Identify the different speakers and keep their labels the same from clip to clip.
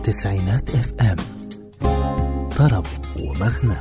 Speaker 1: تسعينات اف ام طرب ومغنى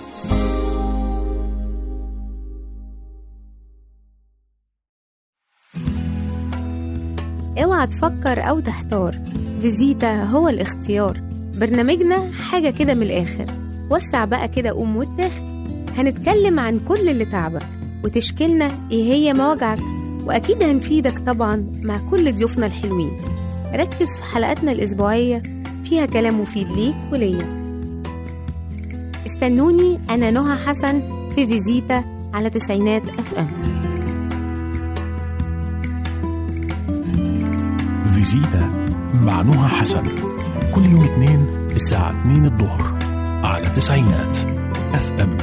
Speaker 2: اوعى تفكر او تحتار فيزيتا هو الاختيار برنامجنا حاجة كده من الآخر وسع بقى كده قوم واتاخد هنتكلم عن كل اللي تعبك وتشكيلنا ايه هي مواجعك واكيد هنفيدك طبعا مع كل ضيوفنا الحلوين ركز في حلقاتنا الأسبوعية فيها كلام مفيد ليك وليا استنوني أنا نهى حسن في فيزيتا على تسعينات اف ام
Speaker 3: فيزيتا مع نهى حسن كل يوم اثنين الساعة 2 الظهر على تسعينات اف ام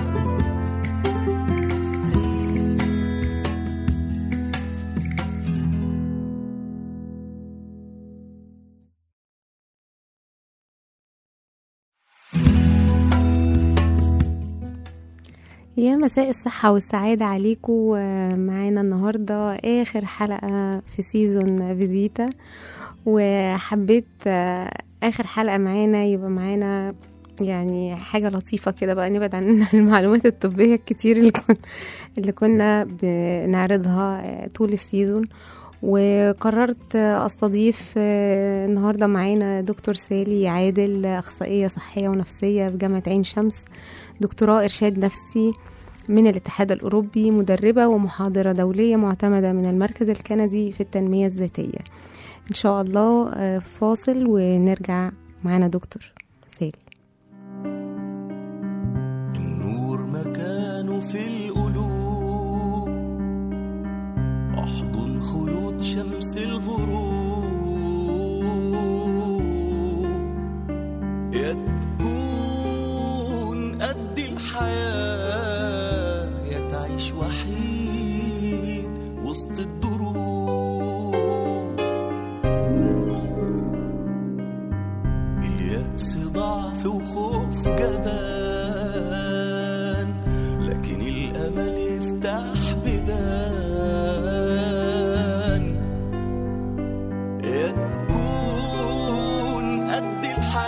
Speaker 2: يا مساء الصحة والسعادة عليكم معانا النهاردة آخر حلقة في سيزون فيزيتا وحبيت آه، آخر حلقة معانا يبقى معانا يعني حاجة لطيفة كده بقى نبعد عن المعلومات الطبية الكتير اللي, كن اللي كنا بنعرضها آه، طول السيزون وقررت آه، استضيف آه، النهارده معانا دكتور سالي عادل اخصائيه صحيه ونفسيه بجامعه عين شمس دكتوراه ارشاد نفسي من الاتحاد الاوروبي مدربه ومحاضره دوليه معتمده من المركز الكندي في التنميه الذاتيه ان شاء الله آه، فاصل ونرجع معانا دكتور سالي
Speaker 4: النور مكانه في القلوب احضن خيوط شمس الغروب يا تكون قد الحياة يا تعيش وحيد وسط الدروب اليأس ضعف وخوف جبان لكن الأمل يفتح بيبان يا تكون قد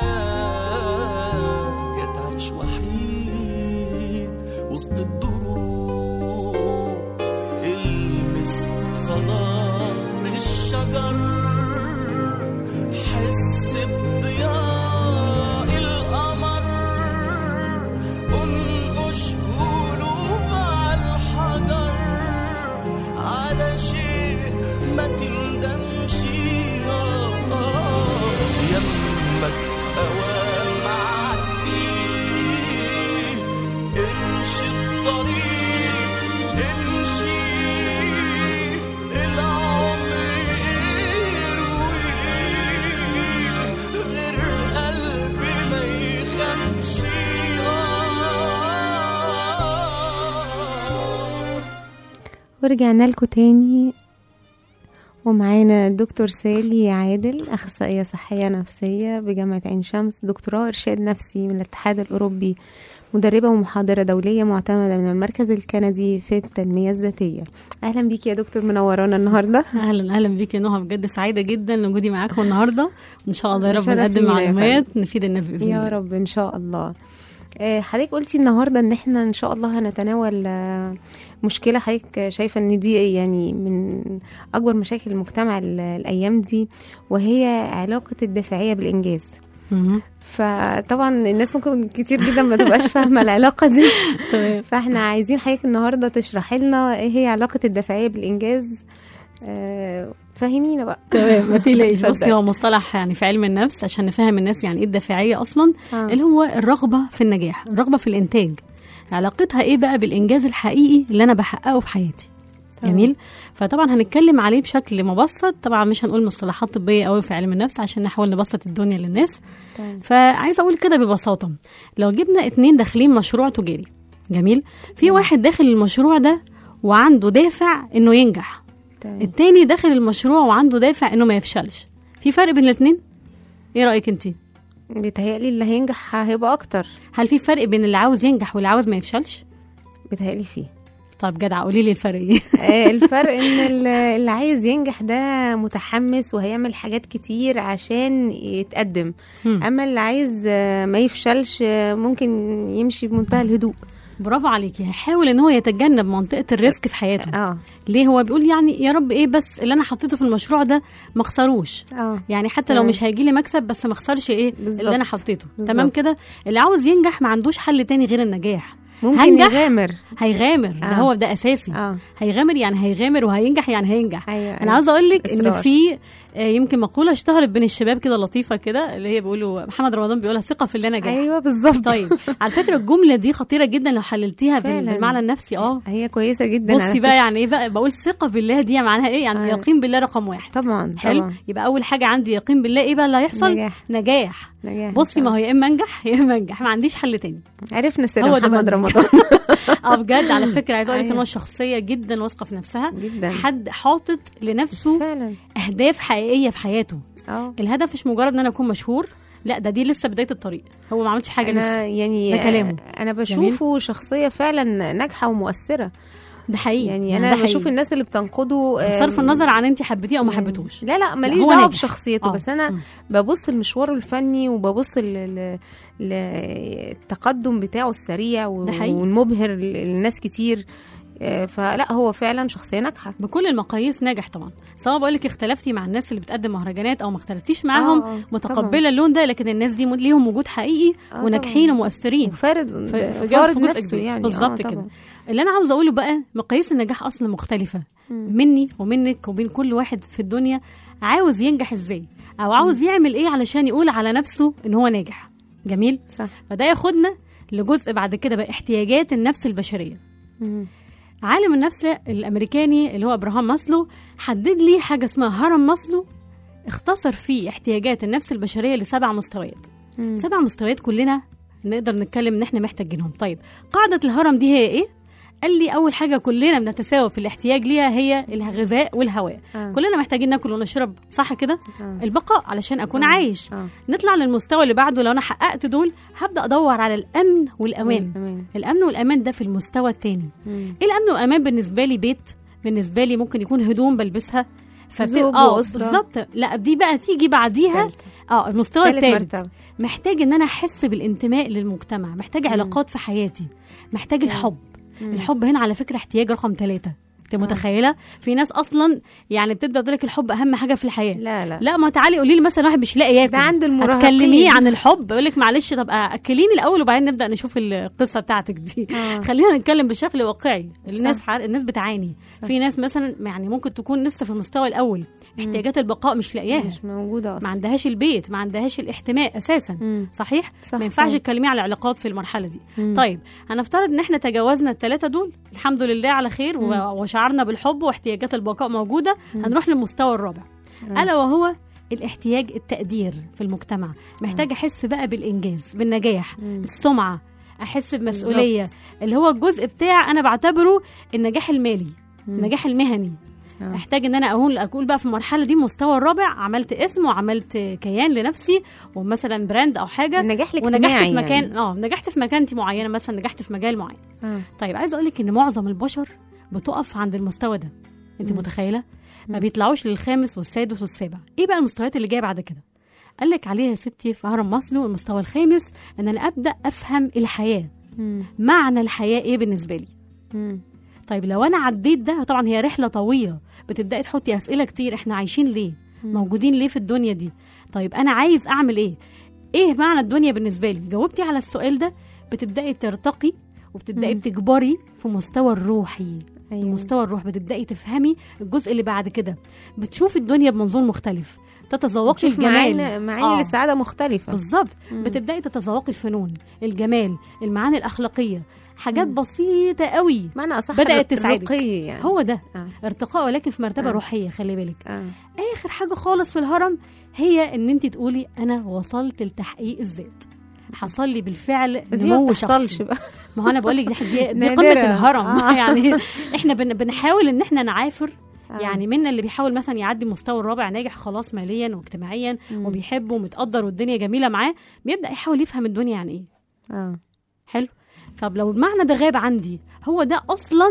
Speaker 4: الحياة يا تعيش وحيد وسط الدروب المس خضار الشجر حس بضياء القمر انقش قلوب على الحجر على شيء ما تندمش آه، آه، يمك اوام عدي امشي الطريق امشي العمر يرويك غير قلبي ما يخافش آه
Speaker 2: ورجعنا لكم تاني ومعانا الدكتور سالي عادل أخصائية صحية نفسية بجامعة عين شمس دكتوراه إرشاد نفسي من الاتحاد الأوروبي مدربة ومحاضرة دولية معتمدة من المركز الكندي في التنمية الذاتية أهلا بيكي يا دكتور منورانا النهاردة
Speaker 5: اهلا اهلا بيك يا نهى بجد سعيده جدا لوجودي معاكم النهارده وان شاء الله يا رب
Speaker 2: شرف
Speaker 5: نقدم
Speaker 2: لينا يا
Speaker 5: معلومات نفيد الناس باذن
Speaker 2: يا
Speaker 5: الله
Speaker 2: رب إن شاء الله آه، حضرتك قلتي النهارده ان احنا ان شاء الله هنتناول آه، مشكله حضرتك شايفه ان دي يعني من اكبر مشاكل المجتمع ال- الايام دي وهي علاقه الدافعيه بالانجاز
Speaker 5: مهم.
Speaker 2: فطبعا الناس ممكن كتير جدا ما تبقاش فاهمه العلاقه دي
Speaker 5: تمام
Speaker 2: فاحنا عايزين حضرتك النهارده تشرحي لنا ايه هي علاقه الدافعيه بالانجاز آه، فهمينا بقى
Speaker 5: تمام ما تقلقيش
Speaker 2: اتفضل.
Speaker 5: بصي هو مصطلح يعني في علم النفس عشان نفهم الناس يعني ايه الدافعيه اصلا
Speaker 2: آه.
Speaker 5: اللي هو الرغبه في النجاح الرغبه في الانتاج علاقتها ايه بقى بالانجاز الحقيقي اللي انا بحققه في حياتي
Speaker 2: تمام.
Speaker 5: جميل فطبعا هنتكلم عليه بشكل مبسط طبعا مش هنقول مصطلحات طبيه قوي في علم النفس عشان نحاول نبسط الدنيا للناس
Speaker 2: تمام.
Speaker 5: فعايزه اقول كده ببساطه لو جبنا اتنين داخلين مشروع تجاري جميل في واحد داخل المشروع ده وعنده دافع انه ينجح
Speaker 2: تمام.
Speaker 5: التاني داخل المشروع وعنده دافع انه ما يفشلش في فرق بين الاتنين ايه رايك انتي
Speaker 2: بيتهيألي اللي هينجح هيبقى اكتر
Speaker 5: هل في فرق بين اللي عاوز ينجح واللي عاوز ما يفشلش
Speaker 2: بيتهيألي فيه
Speaker 5: طب جدع قولي لي الفرق ايه
Speaker 2: آه، الفرق ان ال- اللي عايز ينجح ده متحمس وهيعمل حاجات كتير عشان يتقدم
Speaker 5: مم.
Speaker 2: اما اللي عايز آه، ما يفشلش آه، ممكن يمشي بمنتهى الهدوء
Speaker 5: برافو عليكي هيحاول ان هو يتجنب منطقه الريسك في حياته
Speaker 2: اه
Speaker 5: ليه هو بيقول يعني يا رب ايه بس اللي انا حطيته في المشروع ده ما اخسروش
Speaker 2: اه
Speaker 5: يعني حتى لو
Speaker 2: تمام.
Speaker 5: مش هيجي لي مكسب بس ما اخسرش ايه
Speaker 2: بالظبط.
Speaker 5: اللي انا حطيته
Speaker 2: بالظبط.
Speaker 5: تمام كده اللي عاوز ينجح ما عندوش حل تاني غير النجاح
Speaker 2: ممكن
Speaker 5: هنجح
Speaker 2: يغامر
Speaker 5: هيغامر ده
Speaker 2: آه.
Speaker 5: هو ده اساسي
Speaker 2: اه
Speaker 5: هيغامر يعني هيغامر وهينجح يعني هينجح
Speaker 2: ايوه
Speaker 5: انا عاوزه اقول لك ان
Speaker 2: إصرار.
Speaker 5: في آه، يمكن مقوله اشتهرت بين الشباب كده لطيفه كده اللي هي بيقولوا محمد رمضان بيقولها ثقه في اللي نجاح
Speaker 2: ايوه بالظبط
Speaker 5: طيب على فكره الجمله دي خطيره جدا لو حللتيها بال-
Speaker 2: فعلاً.
Speaker 5: بالمعنى النفسي اه
Speaker 2: هي كويسه جدا على
Speaker 5: بصي بقى
Speaker 2: فكرة.
Speaker 5: يعني ايه بقى بقول ثقه بالله دي معناها ايه يعني
Speaker 2: آه.
Speaker 5: يقين بالله رقم واحد
Speaker 2: طبعا
Speaker 5: حلو
Speaker 2: طبعا
Speaker 5: يبقى اول حاجه عندي يقين بالله ايه بقى اللي هيحصل
Speaker 2: نجاح.
Speaker 5: نجاح
Speaker 2: نجاح إن
Speaker 5: بصي
Speaker 2: شاء
Speaker 5: ما هو يا اما انجح يا اما انجح ما عنديش حل تاني
Speaker 2: الله. عرفنا سر
Speaker 5: هو ده
Speaker 2: محمد
Speaker 5: بقى
Speaker 2: رمضان
Speaker 5: اه بجد على فكره عايزه اقول لك ان
Speaker 2: أيوة.
Speaker 5: هو شخصيه جدا واثقه في نفسها
Speaker 2: جدا
Speaker 5: حد حاطط لنفسه
Speaker 2: فعلا
Speaker 5: اهداف حقيقيه في حياته
Speaker 2: اه
Speaker 5: الهدف مش مجرد ان انا اكون مشهور لا ده دي لسه بدايه الطريق هو ما عملش حاجه لسه
Speaker 2: انا يعني
Speaker 5: ده كلامه.
Speaker 2: انا بشوفه شخصيه فعلا ناجحه ومؤثره
Speaker 5: ده حقيقي
Speaker 2: يعني
Speaker 5: ده
Speaker 2: انا بشوف
Speaker 5: حقيقي.
Speaker 2: الناس اللي بتنقده
Speaker 5: بصرف
Speaker 2: آم،
Speaker 5: النظر عن انت حبيتيه او ما
Speaker 2: يعني-
Speaker 5: حبيتوش
Speaker 2: لا لا ماليش
Speaker 5: هو
Speaker 2: دعوه
Speaker 5: ناجح.
Speaker 2: بشخصيته
Speaker 5: آه.
Speaker 2: بس انا
Speaker 5: مم.
Speaker 2: ببص لمشواره الفني وببص ل- ل- للتقدم بتاعه السريع و-
Speaker 5: ده حقيقي.
Speaker 2: والمبهر ل- للناس كتير آه، فلا هو فعلا شخصيه ناجحه
Speaker 5: بكل المقاييس ناجح طبعا سواء بقول لك اختلفتي مع الناس اللي بتقدم مهرجانات او ما اختلفتيش معاهم
Speaker 2: آه، آه،
Speaker 5: متقبله اللون ده لكن الناس دي م- ليهم وجود حقيقي
Speaker 2: آه،
Speaker 5: وناجحين
Speaker 2: طبعاً.
Speaker 5: ومؤثرين
Speaker 2: وفارد
Speaker 5: في- في جو-
Speaker 2: فارد
Speaker 5: في جزء
Speaker 2: نفسه
Speaker 5: كبير.
Speaker 2: يعني
Speaker 5: بالظبط
Speaker 2: آه،
Speaker 5: كده.
Speaker 2: طبعاً.
Speaker 5: اللي انا عاوزه اقوله بقى مقاييس النجاح اصلا مختلفه
Speaker 2: مم.
Speaker 5: مني ومنك وبين كل واحد في الدنيا عاوز ينجح ازاي او عاوز يعمل ايه علشان يقول على نفسه ان هو ناجح جميل
Speaker 2: صح
Speaker 5: فده ياخدنا لجزء بعد كده بقى احتياجات النفس البشريه
Speaker 2: مم.
Speaker 5: عالم النفس الامريكاني اللي هو ابراهام ماسلو حدد لي حاجه اسمها هرم ماسلو اختصر فيه احتياجات النفس البشريه لسبع مستويات
Speaker 2: مم.
Speaker 5: سبع مستويات كلنا نقدر نتكلم ان احنا محتاجينهم طيب قاعده الهرم دي هي ايه قال لي اول حاجه كلنا بنتساوى في الاحتياج ليها هي الغذاء والهواء
Speaker 2: آه.
Speaker 5: كلنا محتاجين ناكل ونشرب صح كده
Speaker 2: آه.
Speaker 5: البقاء علشان اكون
Speaker 2: آه.
Speaker 5: عايش
Speaker 2: آه.
Speaker 5: نطلع للمستوى اللي بعده لو انا حققت دول هبدا ادور على الامن والامان
Speaker 2: أمان.
Speaker 5: الامن والامان ده في المستوى الثاني
Speaker 2: مم.
Speaker 5: ايه الامن والامان بالنسبه لي بيت بالنسبه لي ممكن يكون هدوم بلبسها
Speaker 2: زوج
Speaker 5: اه
Speaker 2: وأسرة.
Speaker 5: بالظبط لا دي بقى تيجي بعديها
Speaker 2: تالتة.
Speaker 5: اه المستوى
Speaker 2: تالت
Speaker 5: الثالث
Speaker 2: مرتبة
Speaker 5: محتاج ان انا احس بالانتماء للمجتمع محتاج علاقات في حياتي محتاج الحب الحب هنا على فكره احتياج رقم ثلاثة انت متخيله في ناس اصلا يعني بتبدا تقول لك الحب اهم حاجه في الحياه
Speaker 2: لا لا
Speaker 5: لا ما تعالي قولي لي مثلا واحد مش لاقي ياكل
Speaker 2: ده عند المراهقين.
Speaker 5: هتكلميه عن الحب يقول لك معلش طب اكليني الاول وبعدين نبدا نشوف القصه بتاعتك دي
Speaker 2: آه.
Speaker 5: خلينا نتكلم بشكل واقعي الناس حار... الناس بتعاني
Speaker 2: صح.
Speaker 5: في ناس مثلا يعني ممكن تكون لسه في المستوى الاول احتياجات البقاء مش لاقياها
Speaker 2: مش موجوده
Speaker 5: ما
Speaker 2: اصلا
Speaker 5: عندهاش البيت ما عندهاش الاحتماء اساسا
Speaker 2: مم.
Speaker 5: صحيح
Speaker 2: صح
Speaker 5: ما ينفعش
Speaker 2: طبعاً.
Speaker 5: تكلميه على العلاقات في المرحله دي
Speaker 2: مم.
Speaker 5: طيب هنفترض ان احنا تجاوزنا الثلاثه دول الحمد لله على خير و- وشعرنا بالحب واحتياجات البقاء موجوده هنروح للمستوى الرابع الا وهو الاحتياج التقدير في المجتمع محتاج احس بقى بالانجاز بالنجاح السمعه احس بمسؤوليه اللي هو الجزء بتاع انا بعتبره النجاح المالي النجاح المهني
Speaker 2: آه.
Speaker 5: احتاج ان انا اقول اقول بقى في المرحله دي المستوى الرابع عملت اسم وعملت كيان لنفسي ومثلا براند او حاجه
Speaker 2: النجاح
Speaker 5: ونجحت
Speaker 2: الاجتماعي
Speaker 5: في مكان
Speaker 2: يعني.
Speaker 5: اه نجحت في مكانتي معينه مثلا نجحت في مجال معين
Speaker 2: آه.
Speaker 5: طيب عايزه اقول لك ان معظم البشر بتقف عند المستوى ده انت متخيله ما بيطلعوش للخامس والسادس والسابع ايه بقى المستويات اللي جايه بعد كده قال لك عليها يا ستي في هرم ماسلو المستوى الخامس ان انا ابدا افهم الحياه
Speaker 2: مم.
Speaker 5: معنى الحياه ايه بالنسبه لي
Speaker 2: مم.
Speaker 5: طيب لو انا عديت ده طبعا هي رحله طويله بتبداي تحطي اسئله كتير احنا عايشين ليه موجودين ليه في الدنيا دي طيب انا عايز اعمل ايه ايه معنى الدنيا بالنسبه لي جاوبتي على السؤال ده بتبداي ترتقي وبتبداي
Speaker 2: مم.
Speaker 5: بتكبري في مستوى الروحي
Speaker 2: ايوه
Speaker 5: مستوى الروح بتبداي تفهمي الجزء اللي بعد كده بتشوفي الدنيا بمنظور مختلف تتذوقي
Speaker 2: شوف
Speaker 5: الجمال
Speaker 2: معاني معاني
Speaker 5: آه.
Speaker 2: للسعاده مختلفه
Speaker 5: بالظبط
Speaker 2: مم.
Speaker 5: بتبداي تتذوقي الفنون الجمال المعاني الاخلاقيه حاجات بسيطه قوي
Speaker 2: معنى اصح
Speaker 5: بدأت تساعدك.
Speaker 2: الرقي يعني
Speaker 5: هو ده
Speaker 2: آه.
Speaker 5: ارتقاء ولكن في مرتبه
Speaker 2: آه.
Speaker 5: روحيه خلي بالك
Speaker 2: آه.
Speaker 5: اخر حاجه خالص في الهرم هي ان انت تقولي انا وصلت لتحقيق الذات حصل لي بالفعل
Speaker 2: بس دي ما
Speaker 5: نمو
Speaker 2: بتحصلش
Speaker 5: شخصي
Speaker 2: بقى
Speaker 5: ما هو انا بقول لك دي, دي, دي قمه
Speaker 2: نادرة.
Speaker 5: الهرم
Speaker 2: آه.
Speaker 5: يعني احنا بن بنحاول ان احنا نعافر
Speaker 2: آه.
Speaker 5: يعني منا اللي بيحاول مثلا يعدي المستوى الرابع ناجح خلاص ماليا واجتماعيا
Speaker 2: مم.
Speaker 5: وبيحب ومتقدر والدنيا جميله معاه بيبدا يحاول يفهم الدنيا يعني ايه
Speaker 2: اه
Speaker 5: حلو طب لو المعنى ده غاب عندي هو ده اصلا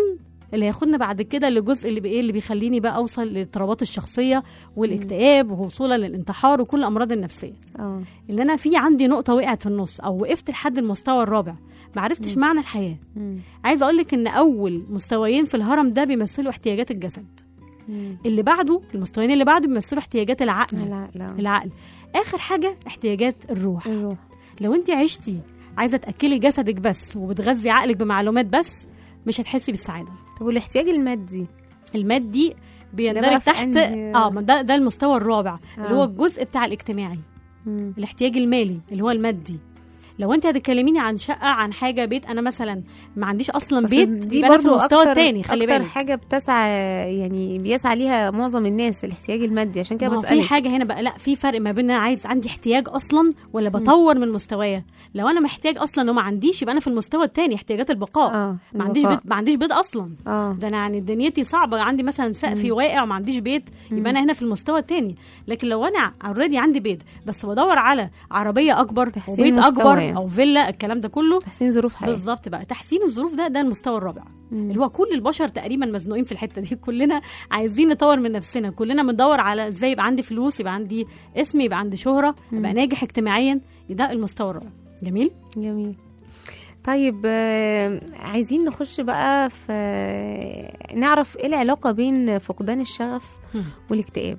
Speaker 5: اللي هياخدنا بعد كده لجزء اللي بايه اللي بيخليني بقى اوصل للاضطرابات الشخصيه والاكتئاب ووصولا للانتحار وكل الامراض النفسيه
Speaker 2: اه
Speaker 5: اللي انا في عندي نقطه وقعت في النص او وقفت لحد المستوى الرابع ما عرفتش معنى الحياه
Speaker 2: مم.
Speaker 5: عايزه اقول لك ان اول مستويين في الهرم ده بيمثلوا احتياجات الجسد
Speaker 2: مم.
Speaker 5: اللي بعده المستويين اللي بعده بيمثلوا احتياجات العقل
Speaker 2: لا لا
Speaker 5: العقل اخر حاجه احتياجات الروح
Speaker 2: الروح
Speaker 5: لو انت عشتي عايزه تاكلي جسدك بس وبتغذي عقلك بمعلومات بس مش هتحسي بالسعاده
Speaker 2: طب والاحتياج المادي
Speaker 5: المادي
Speaker 2: ده
Speaker 5: بيندرج
Speaker 2: بقى في
Speaker 5: تحت
Speaker 2: أنهي-
Speaker 5: اه ما ده ده المستوى الرابع اللي
Speaker 2: آه.
Speaker 5: هو الجزء بتاع الاجتماعي
Speaker 2: مم.
Speaker 5: الاحتياج المالي اللي هو المادي لو انت هتكلميني عن شقه عن حاجه بيت انا مثلا ما عنديش اصلا
Speaker 2: بس
Speaker 5: بيت
Speaker 2: دي
Speaker 5: يبقى أنا في
Speaker 2: برضو
Speaker 5: المستوى
Speaker 2: اكتر
Speaker 5: التاني خلي
Speaker 2: اكتر
Speaker 5: بالك
Speaker 2: حاجه بتسعى يعني بيسعى ليها معظم الناس الاحتياج المادي عشان كده
Speaker 5: ما هو في
Speaker 2: بسالك
Speaker 5: حاجه هنا بقى لا في فرق ما بين انا عايز عندي احتياج اصلا ولا بطور من مستوايا لو انا محتاج اصلا وما عنديش يبقى انا في المستوى التاني احتياجات البقاء
Speaker 2: اه
Speaker 5: ما عنديش
Speaker 2: البقاء.
Speaker 5: بيت ما عنديش بيت اصلا
Speaker 2: اه
Speaker 5: ده انا يعني دنيتي صعبه عندي مثلا سقفي واقع وما عنديش بيت يبقى انا هنا في المستوى التاني لكن لو انا اوريدي عندي بيت بس بدور على عربيه اكبر
Speaker 2: تحسين
Speaker 5: وبيت
Speaker 2: مستوى
Speaker 5: اكبر
Speaker 2: يعني.
Speaker 5: او فيلا الكلام ده كله
Speaker 2: تحسين ظروف حياه
Speaker 5: بالظبط بقى تحسين الظروف ده ده المستوى الرابع اللي هو كل البشر تقريبا مزنوقين في الحته دي كلنا عايزين نطور من نفسنا كلنا بندور على ازاي يبقى عندي فلوس يبقى عندي اسم يبقى عندي شهره يبقى ناجح اجتماعيا ده المستوى الرابع جميل
Speaker 2: جميل طيب آه، عايزين نخش بقى في نعرف ايه العلاقة بين فقدان الشغف
Speaker 5: مم.
Speaker 2: والاكتئاب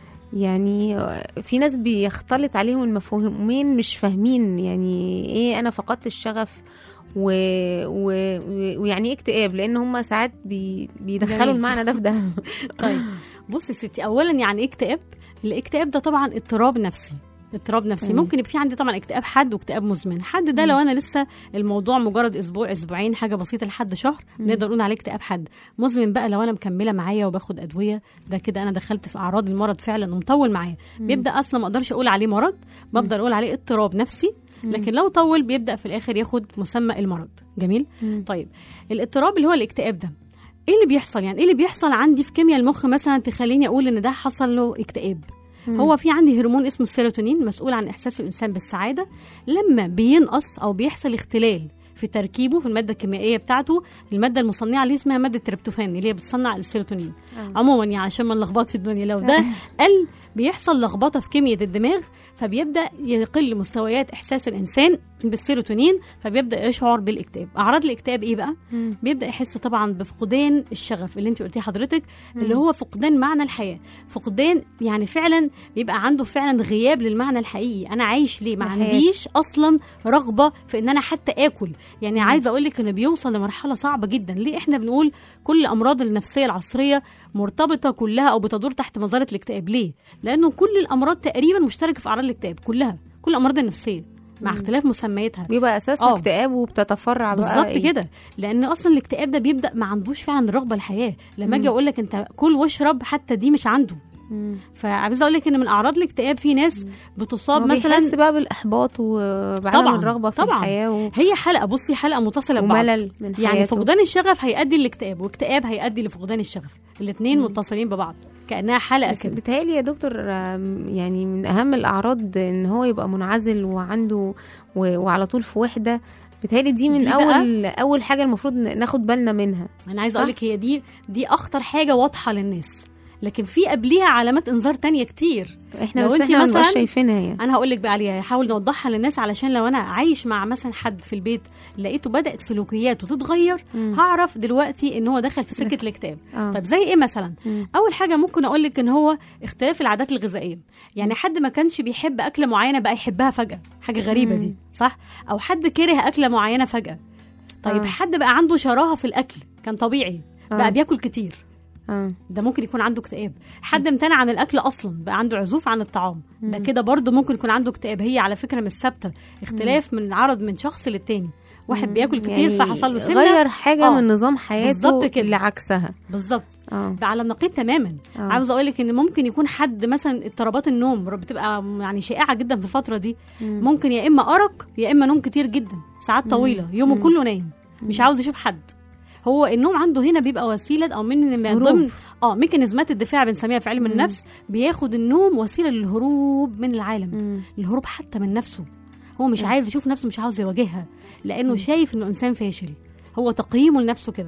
Speaker 2: يعني آه، في ناس بيختلط عليهم المفاهيمين مش فاهمين يعني ايه انا فقدت الشغف و... و... و... ويعني ايه اكتئاب لان هم ساعات بي... بيدخلوا
Speaker 5: جميل.
Speaker 2: المعنى ده في ده
Speaker 5: طيب بصي يا ستي اولا يعني ايه اكتئاب الاكتئاب ده طبعا اضطراب نفسي اضطراب نفسي
Speaker 2: مم.
Speaker 5: ممكن يبقى في عندي طبعا اكتئاب حد واكتئاب مزمن حد ده لو انا لسه الموضوع مجرد اسبوع اسبوعين حاجه بسيطه لحد شهر نقدر نقول عليه اكتئاب حد مزمن بقى لو انا مكمله معايا وباخد ادويه ده كده انا دخلت في اعراض المرض فعلا ومطول معايا بيبدا اصلا ما اقدرش اقول عليه مرض بقدر اقول عليه اضطراب نفسي لكن لو طول بيبدا في الاخر ياخد مسمى المرض جميل
Speaker 2: مم.
Speaker 5: طيب الاضطراب اللي هو الاكتئاب ده ايه اللي بيحصل يعني ايه اللي بيحصل عندي في كيمياء المخ مثلا تخليني اقول ان ده حصل له اكتئاب هو في عندي هرمون اسمه السيروتونين مسؤول عن احساس الانسان بالسعاده لما بينقص او بيحصل اختلال في تركيبه في الماده الكيميائيه بتاعته الماده المصنعه اللي اسمها ماده تريبتوفان اللي هي بتصنع السيروتونين
Speaker 2: آه.
Speaker 5: عموما يعني عشان ما نلخبطش الدنيا لو ده قل بيحصل لخبطه في كيمياء الدماغ فبيبدا يقل مستويات احساس الانسان بالسيروتونين فبيبدا يشعر بالاكتئاب اعراض الاكتئاب ايه بقى
Speaker 2: مم.
Speaker 5: بيبدا يحس طبعا بفقدان الشغف اللي انت قلتيه حضرتك اللي هو فقدان معنى الحياه فقدان يعني فعلا بيبقى عنده فعلا غياب للمعنى الحقيقي انا عايش ليه ما
Speaker 2: لحياتي.
Speaker 5: عنديش اصلا رغبه في ان انا حتى اكل يعني عايزه اقول لك انه بيوصل لمرحله صعبه جدا ليه احنا بنقول كل الامراض النفسيه العصريه مرتبطه كلها او بتدور تحت مظله الاكتئاب ليه لانه كل الامراض تقريبا مشتركه في اعراض الاكتئاب كلها كل الامراض النفسيه مع اختلاف مسمياتها
Speaker 2: بيبقى اساسها
Speaker 5: آه.
Speaker 2: اكتئاب وبتتفرع بقى
Speaker 5: بالظبط
Speaker 2: إيه؟
Speaker 5: كده لان اصلا الاكتئاب ده بيبدا ما عندوش فعلا رغبه الحياه لما اجي اقول لك انت كل واشرب حتى دي مش عنده
Speaker 2: مم.
Speaker 5: فعايزه اقول لك ان من اعراض الاكتئاب في ناس بتصاب
Speaker 2: هو
Speaker 5: مثلا
Speaker 2: بيحس بقى بالاحباط وبعدم
Speaker 5: طبعاً،
Speaker 2: الرغبه في
Speaker 5: طبعاً.
Speaker 2: الحياه و...
Speaker 5: هي حلقه بصي حلقه متصله ببعض
Speaker 2: وملل من حياته
Speaker 5: يعني فقدان الشغف هيؤدي للاكتئاب واكتئاب هيؤدي لفقدان الشغف الاثنين متصلين ببعض كانها حلقه
Speaker 2: بس
Speaker 5: كده
Speaker 2: بتهيألي يا دكتور آم، يعني من اهم الاعراض ان هو يبقى منعزل وعنده و... وعلى طول في وحده بتهيألي دي من
Speaker 5: دي بقى-
Speaker 2: اول اول حاجه المفروض ن- ناخد بالنا منها
Speaker 5: انا عايزه
Speaker 2: صح؟
Speaker 5: اقول لك هي دي دي اخطر حاجه واضحه للناس لكن في قبليها علامات انذار تانية كتير
Speaker 2: احنا
Speaker 5: لو
Speaker 2: بس
Speaker 5: انت
Speaker 2: احنا مبنبقاش
Speaker 5: مثلاً-
Speaker 2: شايفينها يعني
Speaker 5: انا هقول لك بقى عليها حاول نوضحها للناس علشان لو انا عايش مع مثلا حد في البيت لقيته بدات سلوكياته تتغير
Speaker 2: مم.
Speaker 5: هعرف دلوقتي ان هو دخل في سكه
Speaker 2: دخل.
Speaker 5: الاكتئاب
Speaker 2: آه.
Speaker 5: طيب زي ايه مثلا
Speaker 2: مم.
Speaker 5: اول حاجه ممكن اقول لك ان هو اختلاف العادات الغذائيه يعني حد ما كانش بيحب اكله معينه بقى يحبها فجاه حاجه غريبه
Speaker 2: مم.
Speaker 5: دي صح او حد كره اكله معينه فجاه طيب
Speaker 2: آه.
Speaker 5: حد بقى عنده شراهه في الاكل كان طبيعي
Speaker 2: آه.
Speaker 5: بقى بياكل كتير
Speaker 2: اه
Speaker 5: ده ممكن يكون عنده اكتئاب حد امتنع عن الاكل اصلا بقى عنده عزوف عن الطعام ده كده برضه ممكن يكون عنده اكتئاب هي على فكره مش ثابته اختلاف من عرض من شخص للتاني واحد بياكل كتير
Speaker 2: يعني
Speaker 5: فحصل له سمنه
Speaker 2: غير حاجه
Speaker 5: آه.
Speaker 2: من نظام حياته
Speaker 5: بالظبط كده.
Speaker 2: لعكسها
Speaker 5: بالظبط
Speaker 2: اه
Speaker 5: بقى على النقيض تماما
Speaker 2: آه.
Speaker 5: عاوزه اقول لك ان ممكن يكون حد مثلا اضطرابات النوم بتبقى يعني شائعه جدا في الفتره دي ممكن يا اما ارق يا اما نوم كتير جدا ساعات طويله يومه كله نايم مش عاوز يشوف حد هو النوم عنده هنا بيبقى وسيله او من من
Speaker 2: هروب.
Speaker 5: ضمن اه ميكانيزمات الدفاع بنسميها في علم النفس بياخد النوم وسيله للهروب من العالم
Speaker 2: مم.
Speaker 5: الهروب حتى من نفسه هو مش عايز يشوف نفسه مش عاوز يواجهها لانه شايف انه انسان فاشل هو تقييمه لنفسه كده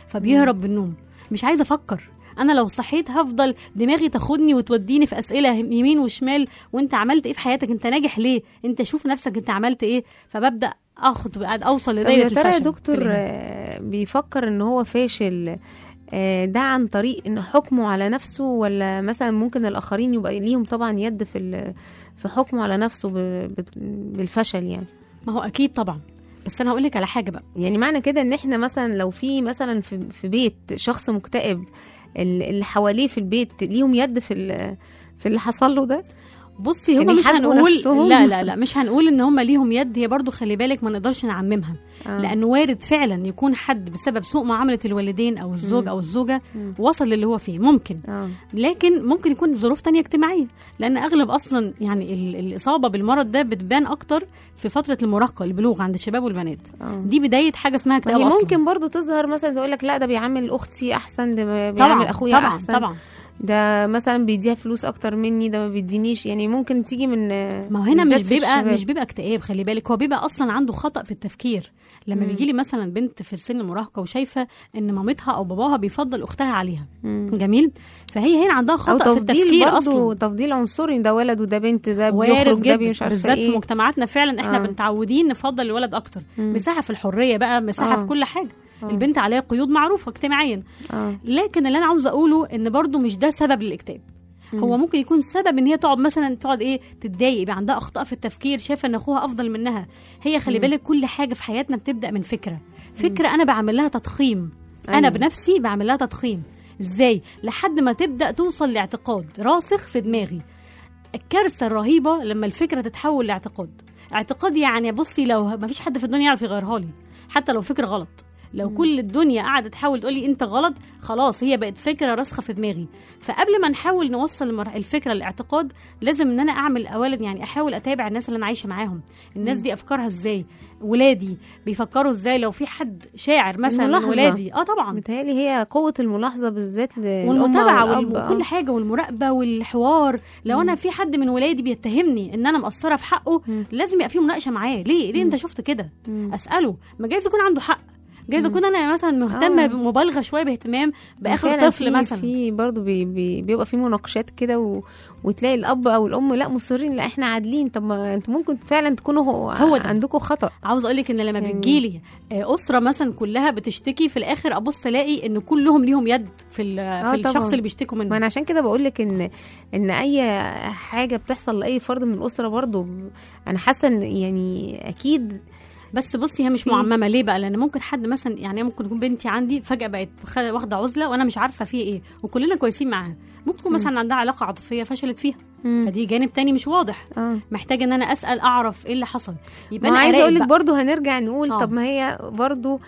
Speaker 5: فبيهرب بالنوم مش عايزه افكر انا لو صحيت هفضل دماغي تاخدني وتوديني في اسئله يمين وشمال وانت عملت ايه في حياتك انت ناجح ليه انت شوف نفسك انت عملت ايه فببدا اخد اوصل
Speaker 2: طب
Speaker 5: لدايره
Speaker 2: يا ترى يا
Speaker 5: الفشل
Speaker 2: دكتور
Speaker 5: في الإهمال.
Speaker 2: آه، بيفكر ان هو فاشل آه، ده عن طريق ان حكمه على نفسه ولا مثلا ممكن الاخرين يبقى ليهم طبعا يد في ال- في حكمه على نفسه ب- ب- بالفشل يعني
Speaker 5: ما هو اكيد طبعا بس انا هقول لك على حاجه بقى
Speaker 2: يعني معنى كده ان احنا مثلا لو في مثلا في, في بيت شخص مكتئب ال- اللي حواليه في البيت ليهم يد في ال- في اللي حصل له ده
Speaker 5: بصي هما
Speaker 2: يعني
Speaker 5: مش
Speaker 2: يحاسبوا
Speaker 5: هنقول
Speaker 2: نفسهم؟
Speaker 5: لا لا لا مش هنقول ان هما ليهم يد هي برضو خلي بالك ما نقدرش نعممها
Speaker 2: آه.
Speaker 5: لانه وارد فعلا يكون حد بسبب سوء معامله الوالدين او الزوج
Speaker 2: مم.
Speaker 5: او الزوجه
Speaker 2: مم.
Speaker 5: وصل للي هو فيه ممكن
Speaker 2: اه
Speaker 5: لكن ممكن يكون ظروف تانية اجتماعية لأن أغلب أصلا يعني ال- الإصابة بالمرض ده بتبان أكتر في فترة المراهقة البلوغ عند الشباب والبنات
Speaker 2: اه
Speaker 5: دي بداية حاجة اسمها
Speaker 2: ما
Speaker 5: اكتئاب
Speaker 2: هي
Speaker 5: أصلا.
Speaker 2: ممكن برضو تظهر مثلا تقول لك لا ده بيعامل اختي احسن ده بيعامل
Speaker 5: طبعا
Speaker 2: اخويا
Speaker 5: طبعا
Speaker 2: احسن
Speaker 5: طبعا
Speaker 2: ده مثلا بيديها فلوس اكتر مني ده ما بيدينيش يعني ممكن تيجي من
Speaker 5: ما هو هنا
Speaker 2: بالذات
Speaker 5: مش
Speaker 2: في
Speaker 5: بيبقى
Speaker 2: الشباب.
Speaker 5: مش بيبقى اكتئاب خلي بالك هو بيبقى اصلا عنده خطا في التفكير لما
Speaker 2: مم.
Speaker 5: بيجي لي مثلا بنت في سن المراهقه وشايفه ان مامتها او باباها بيفضل اختها عليها
Speaker 2: مم.
Speaker 5: جميل فهي هنا عندها
Speaker 2: او
Speaker 5: خطا في
Speaker 2: تفضيل
Speaker 5: التفكير
Speaker 2: برضو
Speaker 5: اصلا
Speaker 2: تفضيل عنصري ده ولد وده بنت ده
Speaker 5: وارد
Speaker 2: بيخرج ده
Speaker 5: جدا
Speaker 2: مش عارفه
Speaker 5: بالذات في
Speaker 2: ايه
Speaker 5: مجتمعاتنا فعلا احنا
Speaker 2: آه.
Speaker 5: متعودين نفضل الولد اكتر
Speaker 2: مم.
Speaker 5: مساحه في الحريه بقى مساحه
Speaker 2: آه.
Speaker 5: في كل حاجه
Speaker 2: آه.
Speaker 5: البنت عليها قيود معروفه اجتماعيا
Speaker 2: اه
Speaker 5: لكن اللي انا عاوزه اقوله ان برضو مش ده سبب للاكتئاب هو ممكن يكون سبب ان هي تقعد مثلا تقعد ايه تتضايق يبقى عندها اخطاء في التفكير شايفه ان اخوها افضل منها هي خلي بالك كل حاجه في حياتنا بتبدا من فكره فكره انا بعمل لها تضخيم انا
Speaker 2: أيوة.
Speaker 5: بنفسي بعمل لها تضخيم ازاي لحد ما تبدا توصل لاعتقاد راسخ في دماغي الكارثه الرهيبه لما الفكره تتحول لاعتقاد اعتقاد يعني بصي لو ما فيش حد في الدنيا يعرف يغيرها لي حتى لو فكره غلط لو كل الدنيا قاعده تحاول تقول لي انت غلط خلاص هي بقت فكره راسخه في دماغي فقبل ما نحاول نوصل المر- الفكره لاعتقاد لازم ان انا اعمل اولا يعني احاول اتابع الناس اللي انا عايشه معاهم الناس دي افكارها ازاي ولادي بيفكروا ازاي لو في حد شاعر مثلا من
Speaker 2: الملاحظة.
Speaker 5: ولادي اه طبعا
Speaker 2: متهيألي هي قوة الملاحظة بالذات للأم
Speaker 5: والمتابعه
Speaker 2: والأب
Speaker 5: وال-
Speaker 2: آه.
Speaker 5: وكل حاجه والمراقبه والحوار لو انا في حد من ولادي بيتهمني ان انا مقصره في حقه
Speaker 2: مم.
Speaker 5: لازم يبقى في مناقشه معاه ليه ليه انت شفت كده
Speaker 2: مم.
Speaker 5: اساله ما جايز يكون عنده حق جايز اكون انا مثلا مهتمه
Speaker 2: آه.
Speaker 5: بمبالغه شويه باهتمام باخر
Speaker 2: فعلا
Speaker 5: طفل
Speaker 2: في
Speaker 5: مثلا
Speaker 2: في برضه بي بي بيبقى في مناقشات كده و... وتلاقي الاب او الام لا مصرين لا احنا عادلين طب ما انتوا ممكن فعلا تكونوا هو,
Speaker 5: هو ده.
Speaker 2: عندكم خطا
Speaker 5: عاوز اقول لك ان لما
Speaker 2: يعني-
Speaker 5: بتجيلي آه، اسره مثلا كلها بتشتكي في الاخر ابص الاقي ان كلهم ليهم يد في ال-
Speaker 2: آه
Speaker 5: في الشخص
Speaker 2: طبعاً.
Speaker 5: اللي بيشتكوا
Speaker 2: ما
Speaker 5: منه
Speaker 2: انا عشان كده بقول لك ان ان اي حاجه بتحصل لاي فرد من الاسره برضه انا حاسه ان يعني اكيد
Speaker 5: بس بصي هي مش
Speaker 2: في-
Speaker 5: معممه ليه بقى لان ممكن حد مثلا يعني ممكن تكون بنتي عندي فجاه بقت خ- واخده عزله وانا مش عارفه فيه ايه وكلنا كويسين معاها ممكن تكون مثلا عندها علاقه عاطفيه فشلت فيها
Speaker 2: مم.
Speaker 5: فدي جانب تاني مش واضح
Speaker 2: اه
Speaker 5: محتاجه ان انا اسال اعرف ايه اللي حصل يبقى
Speaker 2: ما
Speaker 5: انا
Speaker 2: عايزه
Speaker 5: أراقب
Speaker 2: اقول لك
Speaker 5: بقى.
Speaker 2: برضه هنرجع نقول
Speaker 5: آه.
Speaker 2: طب ما هي برضه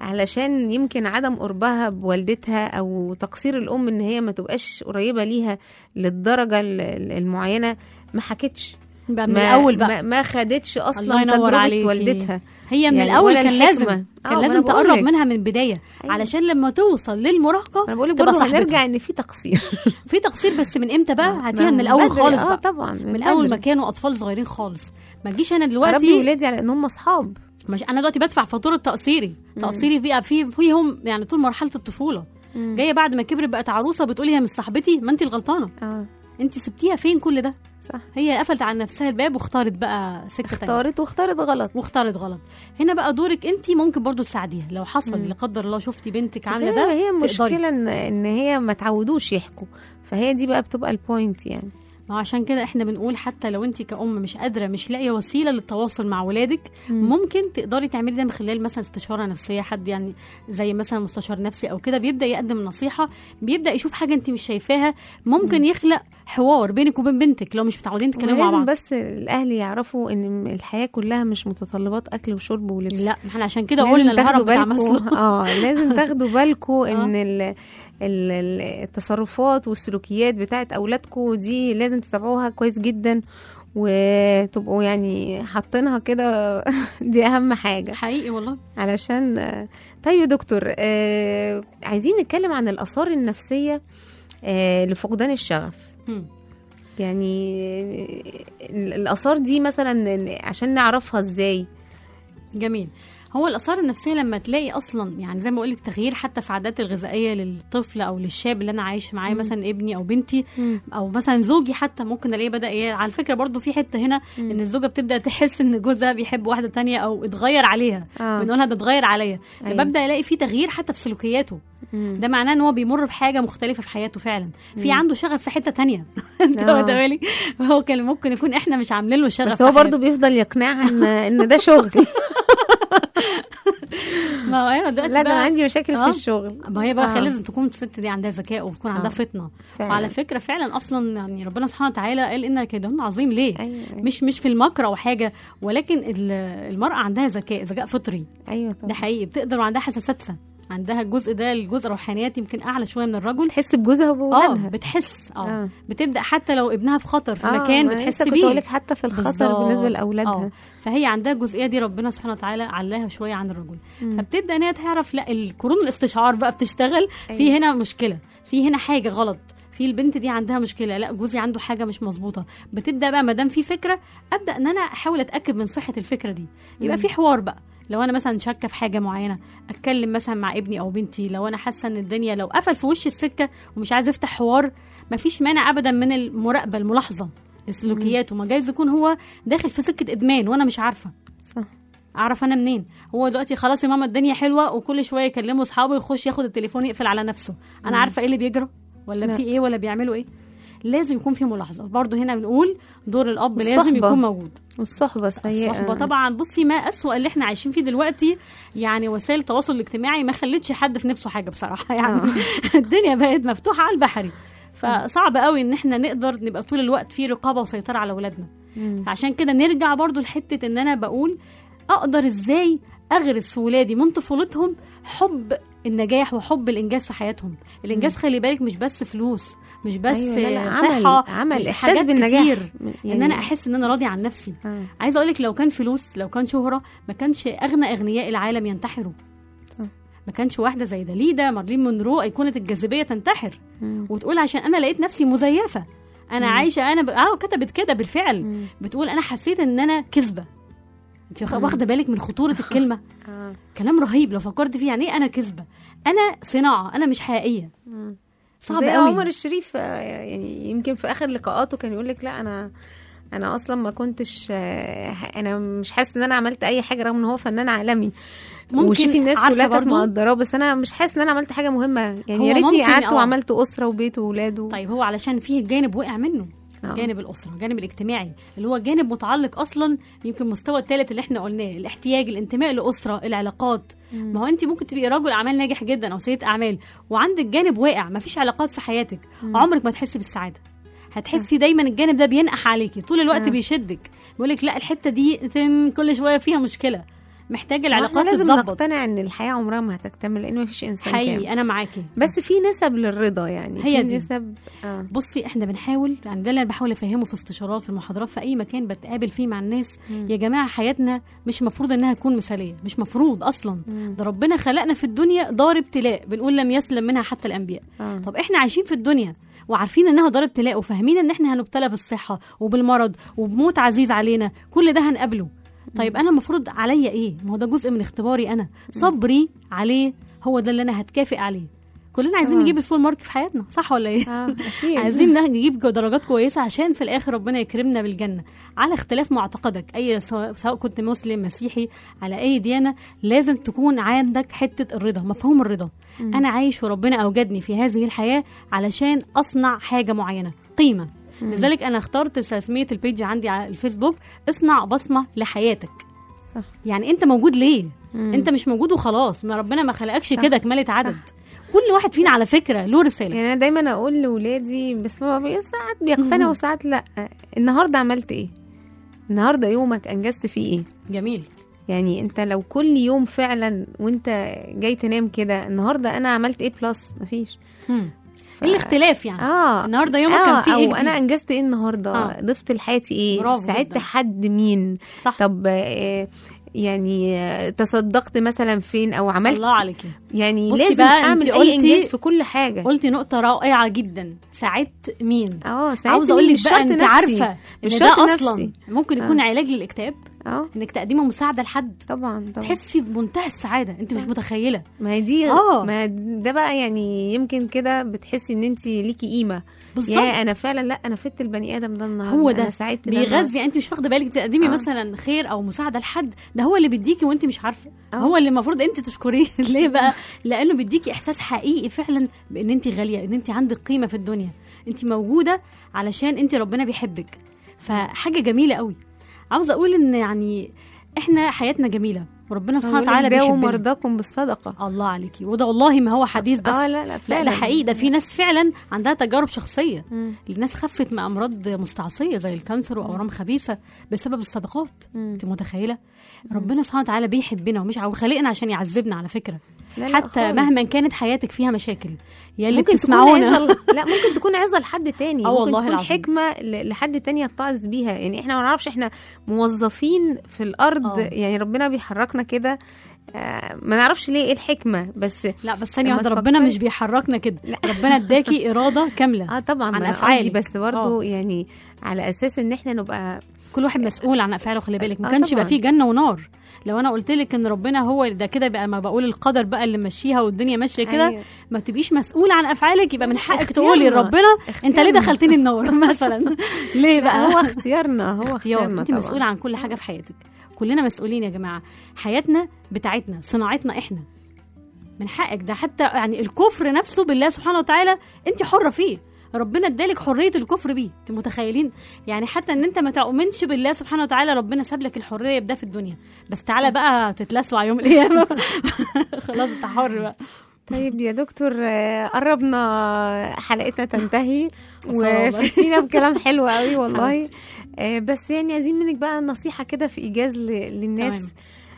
Speaker 2: علشان يمكن عدم قربها بوالدتها او تقصير الام ان هي ما تبقاش قريبه ليها للدرجه ال- ال- المعينه ما حكتش
Speaker 5: بقى من
Speaker 2: ما
Speaker 5: الاول بقى
Speaker 2: ما, ما خدتش
Speaker 5: الله
Speaker 2: اصلا
Speaker 5: ينور
Speaker 2: تجربه
Speaker 5: عليكي.
Speaker 2: والدتها
Speaker 5: هي من
Speaker 2: يعني
Speaker 5: الاول
Speaker 2: ولا
Speaker 5: كان
Speaker 2: الحكمة.
Speaker 5: لازم
Speaker 2: آه،
Speaker 5: كان
Speaker 2: ما أنا
Speaker 5: لازم
Speaker 2: بقول
Speaker 5: تقرب
Speaker 2: لك.
Speaker 5: منها من البدايه
Speaker 2: أيوة.
Speaker 5: علشان لما توصل للمراهقه
Speaker 2: انا بقول لك
Speaker 5: تبقى
Speaker 2: برضه
Speaker 5: صاحبتها.
Speaker 2: هنرجع ان في تقصير
Speaker 5: في تقصير بس من امتى بقى
Speaker 2: ما-
Speaker 5: هاتيها من الاول
Speaker 2: بدري.
Speaker 5: خالص
Speaker 2: اه
Speaker 5: بقى
Speaker 2: طبعا
Speaker 5: من اول ما
Speaker 2: بدري.
Speaker 5: كانوا اطفال صغيرين خالص ما تجيش انا
Speaker 2: اربي
Speaker 5: دلوقتي
Speaker 2: ولادي على ان هم اصحاب
Speaker 5: مش انا دلوقتي بدفع فاتوره تقصيري تقصيري بقى في فيهم يعني طول مرحله الطفوله
Speaker 2: مم.
Speaker 5: جايه بعد ما كبرت بقت عروسه بتقولي هي مش صاحبتي ما انت الغلطانه
Speaker 2: اه
Speaker 5: انت سبتيها فين كل ده
Speaker 2: صح
Speaker 5: هي قفلت على نفسها الباب واختارت بقى سكه تانية
Speaker 2: اختارت واختارت غلط
Speaker 5: واختارت غلط هنا بقى دورك انت ممكن برضو تساعديها لو حصل لا قدر الله شفتي بنتك
Speaker 2: بس
Speaker 5: عامله
Speaker 2: هي,
Speaker 5: ده
Speaker 2: هي
Speaker 5: تقدري.
Speaker 2: المشكله ان ان هي ما تعودوش يحكوا فهي دي بقى بتبقى البوينت يعني
Speaker 5: ما هو عشان كده احنا بنقول حتى لو انت كأم مش قادره مش لاقيه وسيله للتواصل مع ولادك ممكن تقدري تعملي ده من خلال مثلا استشاره نفسيه حد يعني زي مثلا مستشار نفسي او كده بيبدا يقدم نصيحه بيبدا يشوف حاجه انت مش شايفاها ممكن يخلق حوار بينك وبين بنتك لو مش متعودين تتكلموا مع
Speaker 2: لازم
Speaker 5: بعض
Speaker 2: بس الاهل يعرفوا ان الحياه كلها مش متطلبات اكل وشرب ولبس
Speaker 5: لا ما احنا عشان كده
Speaker 2: لازم
Speaker 5: قلنا الهرم
Speaker 2: تاخدوا
Speaker 5: بتاع
Speaker 2: بالكم
Speaker 5: مسلو
Speaker 2: اه لازم تاخدوا بالكم ان ال ال- ال- التصرفات والسلوكيات بتاعت اولادكم دي لازم تتابعوها كويس جدا وتبقوا يعني حاطينها كده دي اهم حاجه
Speaker 5: حقيقي والله
Speaker 2: علشان طيب يا دكتور آه عايزين نتكلم عن الاثار النفسيه آه لفقدان الشغف
Speaker 5: مم.
Speaker 2: يعني ال- الاثار دي مثلا عشان نعرفها ازاي
Speaker 5: جميل هو الاثار النفسيه لما تلاقي اصلا يعني زي ما بقول لك تغيير حتى في عادات الغذائيه للطفل او للشاب اللي انا عايش معاه مثلا ابني او بنتي
Speaker 2: مم.
Speaker 5: او مثلا زوجي حتى ممكن الاقيه بدا ايه على فكره برضو في حته هنا ان الزوجه بتبدا تحس ان جوزها بيحب واحده تانية او اتغير عليها
Speaker 2: آه.
Speaker 5: بنقولها ده اتغير عليا
Speaker 2: أيوة.
Speaker 5: ببدا الاقي في تغيير حتى في سلوكياته
Speaker 2: مم.
Speaker 5: ده معناه ان هو بيمر بحاجه مختلفه في حياته فعلا في عنده شغف في حته تانية انت
Speaker 2: آه.
Speaker 5: واخده بالك هو كان ممكن يكون احنا مش عاملين له شغف
Speaker 2: بس
Speaker 5: في
Speaker 2: هو برضو
Speaker 5: حياته.
Speaker 2: بيفضل يقنعها ان ان ده شغل
Speaker 5: ما هو ايوه دلوقتي
Speaker 2: لا ده انا
Speaker 5: بقى-
Speaker 2: عندي مشاكل
Speaker 5: آه.
Speaker 2: في الشغل
Speaker 5: ما هي بقى
Speaker 2: آه.
Speaker 5: خلي لازم تكون الست دي عندها ذكاء وتكون عندها
Speaker 2: آه.
Speaker 5: فطنه
Speaker 2: فعلا.
Speaker 5: وعلى فكره فعلا اصلا يعني ربنا سبحانه وتعالى قال ان كيدهن عظيم ليه
Speaker 2: أيوة، أيوة.
Speaker 5: مش مش في المكر او حاجه ولكن ال- المراه عندها ذكاء ذكاء فطري
Speaker 2: ايوه طبعا
Speaker 5: ده حقيقي بتقدر وعندها حساساتها عندها الجزء ده الجزء الروحانيات يمكن اعلى شويه من الرجل
Speaker 2: تحس بجوزها
Speaker 5: اه
Speaker 2: وبولادها
Speaker 5: بتحس اه
Speaker 2: آه.
Speaker 5: بتبدا حتى لو ابنها في خطر في
Speaker 2: آه،
Speaker 5: مكان
Speaker 2: ما
Speaker 5: بتحس
Speaker 2: لسه كنت
Speaker 5: بيه
Speaker 2: أقولك حتى في الخطر
Speaker 5: بالظبط.
Speaker 2: بالنسبه لاولادها
Speaker 5: آه. فهي عندها الجزئيه دي ربنا سبحانه وتعالى علاها شويه عن الرجل فبتبدا ان هي تعرف لا القرون الاستشعار بقى بتشتغل في
Speaker 2: أيوة.
Speaker 5: هنا مشكله في هنا حاجه غلط في البنت دي عندها مشكله لا جوزي عنده حاجه مش مظبوطه بتبدا بقى ما دام في فكره ابدا ان انا احاول اتاكد من صحه الفكره دي يبقى في حوار بقى لو انا مثلا شاكه في حاجه معينه اتكلم مثلا مع ابني او بنتي لو انا حاسه ان الدنيا لو قفل في وش السكه ومش عايز افتح حوار مفيش مانع ابدا من المراقبه الملاحظه لسلوكياته ما جايز يكون هو داخل في سكه ادمان وانا مش عارفه
Speaker 2: صح
Speaker 5: اعرف انا منين هو دلوقتي خلاص يا ماما الدنيا حلوه وكل شويه يكلموا اصحابه يخش ياخد التليفون يقفل على نفسه انا عارفه ايه اللي بيجرى ولا
Speaker 2: لا.
Speaker 5: في ايه ولا بيعملوا ايه لازم يكون في ملاحظه برضه هنا بنقول دور الاب لازم
Speaker 2: والصحبة.
Speaker 5: يكون موجود
Speaker 2: والصحبه السيئه
Speaker 5: الصحبه طبعا بصي ما اسوأ اللي احنا عايشين فيه دلوقتي يعني وسائل التواصل الاجتماعي ما خلتش حد في نفسه حاجه بصراحه يعني الدنيا بقت مفتوحه على البحري فصعب قوي ان احنا نقدر نبقى طول الوقت في رقابه وسيطره على اولادنا
Speaker 2: مم.
Speaker 5: عشان كده نرجع برضو لحته ان انا بقول اقدر ازاي اغرس في ولادي من طفولتهم حب النجاح وحب الانجاز في حياتهم الانجاز خلي بالك مش بس فلوس مش بس
Speaker 2: أيوة لا لا
Speaker 5: صحه
Speaker 2: عمل عمل
Speaker 5: مش
Speaker 2: احساس
Speaker 5: حاجات
Speaker 2: بالنجاح
Speaker 5: كتير.
Speaker 2: يعني
Speaker 5: ان انا احس ان انا راضي عن نفسي
Speaker 2: آه.
Speaker 5: عايزه اقول لك لو كان فلوس لو كان شهره ما كانش اغنى اغنياء العالم ينتحروا
Speaker 2: صح.
Speaker 5: ما كانش واحده زي داليدا مارلين مونرو ايقونه الجاذبيه تنتحر
Speaker 2: مم.
Speaker 5: وتقول عشان انا لقيت نفسي مزيفه انا عايشه انا ب... اه كتبت كده بالفعل
Speaker 2: مم.
Speaker 5: بتقول انا حسيت ان انا كذبه انت واخ- واخده بالك من خطوره الكلمه
Speaker 2: آه.
Speaker 5: كلام رهيب لو فكرت فيه يعني ايه انا كذبه انا صناعه انا مش حقيقيه
Speaker 2: مم.
Speaker 5: صعب
Speaker 2: زي
Speaker 5: قوي
Speaker 2: عمر الشريف آه، يعني يمكن في اخر لقاءاته كان يقول لك لا انا انا اصلا ما كنتش آه، انا مش حاسس ان انا عملت اي حاجه رغم ان هو فنان عالمي
Speaker 5: ممكن
Speaker 2: وشوفي الناس
Speaker 5: عارفة
Speaker 2: كلها كانت
Speaker 5: برضو؟
Speaker 2: مقدراه بس انا مش حاسس ان انا عملت حاجه مهمه يعني
Speaker 5: هو
Speaker 2: يا ريتني
Speaker 5: ممكن
Speaker 2: قعدت
Speaker 5: آه.
Speaker 2: وعملت اسره وبيت واولاده
Speaker 5: طيب هو علشان فيه جانب وقع منه
Speaker 2: آه.
Speaker 5: جانب الاسره جانب الاجتماعي اللي هو جانب متعلق اصلا يمكن المستوى الثالث اللي احنا قلناه الاحتياج الانتماء لاسره العلاقات ما هو انت ممكن تبقي رجل اعمال ناجح جدا او سيده اعمال وعندك جانب واقع ما فيش علاقات في حياتك عمرك ما تحسي بالسعاده هتحسي دايما الجانب ده بينقح عليكي طول الوقت
Speaker 2: آه.
Speaker 5: بيشدك بيقول لك لا الحته دي تن- كل شويه فيها مشكله محتاجه
Speaker 2: احنا
Speaker 5: العلاقات
Speaker 2: لازم
Speaker 5: تتظبط
Speaker 2: نقتنع ان الحياه عمرها ما هتكتمل لان ما فيش انسان كامل
Speaker 5: حقيقي انا معاكي
Speaker 2: بس في نسب للرضا يعني
Speaker 5: هي
Speaker 2: في
Speaker 5: دي.
Speaker 2: نسب آه.
Speaker 5: بصي احنا بنحاول يعني ده اللي انا بحاول افهمه في استشارات في المحاضرات في اي مكان بتقابل فيه مع الناس يا جماعه حياتنا مش مفروض انها تكون مثاليه مش مفروض اصلا ده ربنا خلقنا في الدنيا دار ابتلاء بنقول لم يسلم منها حتى الانبياء
Speaker 2: آه.
Speaker 5: طب احنا عايشين في الدنيا وعارفين انها دار ابتلاء وفاهمين ان احنا هنبتلى بالصحه وبالمرض وبموت عزيز علينا كل ده هنقابله طيب انا المفروض عليا ايه ما هو ده جزء من اختباري انا صبري عليه هو ده اللي انا هتكافئ عليه كلنا عايزين
Speaker 2: طبعاً.
Speaker 5: نجيب الفول مارك في حياتنا صح ولا ايه
Speaker 2: اه اكيد
Speaker 5: عايزين ده نجيب درجات كويسه عشان في الاخر ربنا يكرمنا بالجنه على اختلاف معتقدك اي سواء سواء كنت مسلم مسيحي على اي ديانه لازم تكون عندك حته الرضا مفهوم الرضا انا عايش وربنا اوجدني في هذه الحياه علشان اصنع حاجه معينه قيمه لذلك انا اخترت تسميه البيج عندي على الفيسبوك اصنع بصمه لحياتك
Speaker 2: صح.
Speaker 5: يعني انت موجود ليه
Speaker 2: مم.
Speaker 5: انت مش موجود وخلاص ما ربنا ما خلقكش كده كمالة عدد كل واحد فينا على فكره له رساله
Speaker 2: يعني انا دايما اقول لاولادي بس ما بي- ساعات بيقتنعوا وساعات لا النهارده عملت ايه النهارده يومك انجزت فيه ايه
Speaker 5: جميل
Speaker 2: يعني انت لو كل يوم فعلا وانت جاي تنام كده النهارده انا عملت ايه بلس مفيش
Speaker 5: مم. ايه الاختلاف يعني
Speaker 2: اه
Speaker 5: النهارده يومك
Speaker 2: آه
Speaker 5: كان فيه ايه
Speaker 2: او انا
Speaker 5: جديد؟
Speaker 2: انجزت ايه النهارده
Speaker 5: آه.
Speaker 2: ضفت لحياتي ايه
Speaker 5: برافو
Speaker 2: ساعدت
Speaker 5: جداً.
Speaker 2: حد مين
Speaker 5: صح
Speaker 2: طب آه، يعني آه، تصدقت مثلا فين او عملت
Speaker 5: الله عليكي
Speaker 2: يعني
Speaker 5: بصي
Speaker 2: لازم
Speaker 5: بقى، انت
Speaker 2: اعمل اي
Speaker 5: قلتي-
Speaker 2: انجاز في كل حاجه
Speaker 5: قلتي نقطه رائعه جدا ساعدت مين
Speaker 2: اه ساعدت
Speaker 5: عاوزه اقول
Speaker 2: مين؟
Speaker 5: لك
Speaker 2: مش
Speaker 5: بقى
Speaker 2: شرط
Speaker 5: انت
Speaker 2: نفسي.
Speaker 5: عارفه ان
Speaker 2: مش
Speaker 5: ده
Speaker 2: شرط
Speaker 5: اصلا
Speaker 2: نفسي.
Speaker 5: ممكن يكون
Speaker 2: آه.
Speaker 5: علاج للاكتئاب
Speaker 2: اه
Speaker 5: انك تقدمي مساعده لحد
Speaker 2: طبعا طبعا
Speaker 5: تحسي بمنتهى السعاده انت مش متخيله
Speaker 2: ما هي دي
Speaker 5: آه.
Speaker 2: ما ده بقى يعني يمكن كده بتحسي ان انت ليكي قيمه
Speaker 5: بالظبط
Speaker 2: يا انا فعلا لا انا فدت البني ادم ده النهارده
Speaker 5: هو ده
Speaker 2: انا ساعدت ده النهاردة.
Speaker 5: بيغذي انت مش واخده بالك تقدمي
Speaker 2: آه.
Speaker 5: مثلا خير او مساعده لحد ده هو اللي بيديكي وانت مش عارفه
Speaker 2: آه.
Speaker 5: هو اللي المفروض انت تشكريه ليه بقى لانه بيديكي احساس حقيقي فعلا بان انت غاليه ان انت عندك قيمه في الدنيا انت موجوده علشان انت ربنا بيحبك فحاجه جميله قوي عاوزه اقول ان يعني احنا حياتنا جميله وربنا سبحانه
Speaker 2: بيقول لك
Speaker 5: وتعالى
Speaker 2: داووا
Speaker 5: بيحبنا
Speaker 2: مرضاكم بالصدقه
Speaker 5: الله عليكي وده والله ما هو حديث بس
Speaker 2: اه لا لا
Speaker 5: لا
Speaker 2: فعلا
Speaker 5: ده حقيقي ده في ناس فعلا عندها تجارب شخصيه
Speaker 2: مم.
Speaker 5: الناس خفت من امراض مستعصيه زي الكانسر واورام خبيثه بسبب الصدقات
Speaker 2: مم.
Speaker 5: انت متخيله ربنا سبحانه وتعالى بيحبنا ومش عاو خلقنا عشان يعذبنا على فكره
Speaker 2: لا لا
Speaker 5: حتى
Speaker 2: خالص.
Speaker 5: مهما كانت حياتك فيها مشاكل يا اللي
Speaker 2: ممكن تكون
Speaker 5: بتسمعونا
Speaker 2: عظة لا ممكن تكون عظة لحد تاني
Speaker 5: آه
Speaker 2: ممكن
Speaker 5: والله
Speaker 2: تكون
Speaker 5: العظيم.
Speaker 2: حكمة ل- لحد تاني يتعظ بيها يعني احنا ما نعرفش احنا موظفين في الارض
Speaker 5: آه.
Speaker 2: يعني ربنا بيحركنا كده آه، ما نعرفش ليه ايه الحكمة بس
Speaker 5: لا بس ثانيه
Speaker 2: لما
Speaker 5: واحده ربنا
Speaker 2: تفكري-
Speaker 5: مش بيحركنا كده ربنا اداكي اراده كامله
Speaker 2: اه طبعا
Speaker 5: عن
Speaker 2: ما أنا
Speaker 5: أفعالك.
Speaker 2: قصدي بس برضو يعني على اساس ان احنا نبقى
Speaker 5: كل واحد مسؤول عن افعاله خلي بالك ما
Speaker 2: آه
Speaker 5: كانش يبقى
Speaker 2: طبعاً.
Speaker 5: فيه جنه ونار لو انا قلت لك ان ربنا هو ده كده بقى ما بقول القدر بقى اللي ماشيها والدنيا ماشيه كده
Speaker 2: أيوة.
Speaker 5: ما تبقيش مسؤول عن افعالك يبقى من حقك
Speaker 2: اختيارنا.
Speaker 5: تقولي لربنا انت ليه
Speaker 2: اختيارنا.
Speaker 5: دخلتني النار مثلا ليه
Speaker 2: لا
Speaker 5: بقى
Speaker 2: هو اختيارنا هو
Speaker 5: اختيار
Speaker 2: اختيارنا
Speaker 5: انت
Speaker 2: طبعا
Speaker 5: مسؤوله عن كل حاجه في حياتك كلنا مسؤولين يا جماعه حياتنا بتاعتنا صناعتنا احنا من حقك ده حتى يعني الكفر نفسه بالله سبحانه وتعالى انت حره فيه ربنا ادالك حريه الكفر بيه انت متخيلين يعني حتى ان انت ما تؤمنش بالله سبحانه وتعالى ربنا ساب لك الحريه ده في الدنيا بس تعالى بقى تتلسع يوم القيامه خلاص انت حر بقى
Speaker 2: طيب يا دكتور آه، قربنا حلقتنا تنتهي
Speaker 5: والله.
Speaker 2: وفتينا بكلام حلو قوي والله آه، بس يعني عايزين منك بقى نصيحة كده في إيجاز ل- للناس
Speaker 5: تمام.